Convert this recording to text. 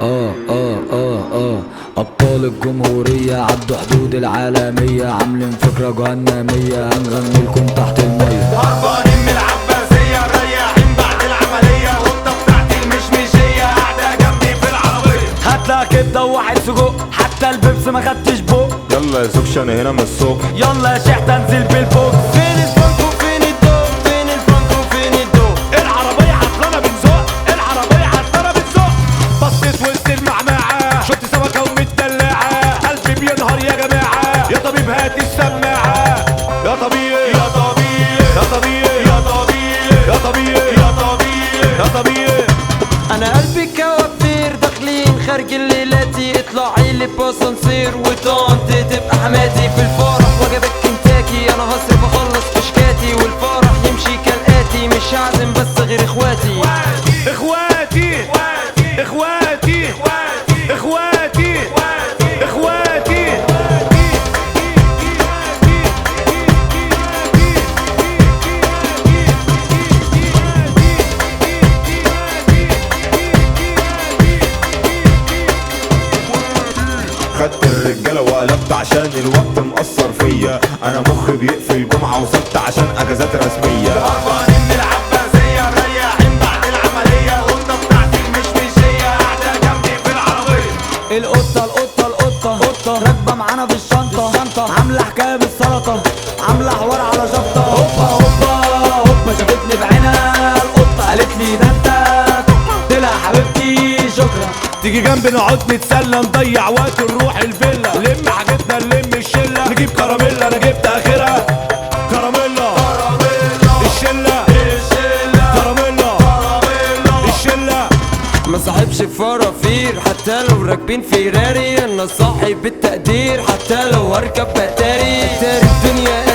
اه اه اه اه ابطال الجمهورية عدوا حدود العالمية عاملين فكرة جهنمية هنغني لكم تحت المية هربانين من العباسية مريحين بعد العملية القطة بتاعتي المشمشية قاعدة جنبي في العربية هاتلها كبده وواحد سجق حتى البيبس ما خدتش بق يلا يا زوجش انا هنا من الصبح يلا يا شيخ تنزل بالبوكس فين الفرنكو فين الدوق فين الفرنكو فين الدوق العربية عطلانة بتزق العربية عطلانة بتزق بصيت وسط المعمعة شفت سمكة ومتدلعة قلبي بينهار يا جماعة يا طبيب هات السماعة يا طبيعي يا طبيعي يا طبيعي يا طبيعي يا طبيعي يا طبيعي يا طبيعي انا قلبي كوافير داخلين خارج الليلاتي اطلعي لي باسانسير وطنط تبقى حماتي في الفرح وجبك كنتاكي انا هصرف اخلص كشكاتي والفرح يمشي كالاتي مش هعزم بس غير اخواتي اخواتي اخواتي اخواتي اخواتي خدت الرجاله وقلبت عشان الوقت مأثر فيا انا مخي بيقفل جمعه وسبت عشان اجازات رسميه هربانين من العباسية مريحين بعد العملية القطة بتاعتي المشمشية قاعدة جنبي في العربية القطة القطة القطة قطة راكبة معانا في الشنطة شنطة عاملة حكاية بالسلطة عاملة حوار على شطة هوبا هوبا هوبا شافتني بعينها القطة قالت لي ده انت قلت لها حبيبتي شكرا تيجي جنبي نقعد نتسلى نضيع وقت نروح الفيلا لم حاجتنا نلم الشله نجيب كراميلا انا جبت اخرها كراميلا الشله كراميلا الشله ما صاحبش فرافير حتى لو راكبين فيراري انا صاحب بالتقدير حتى لو هركب اتاري اتاري الدنيا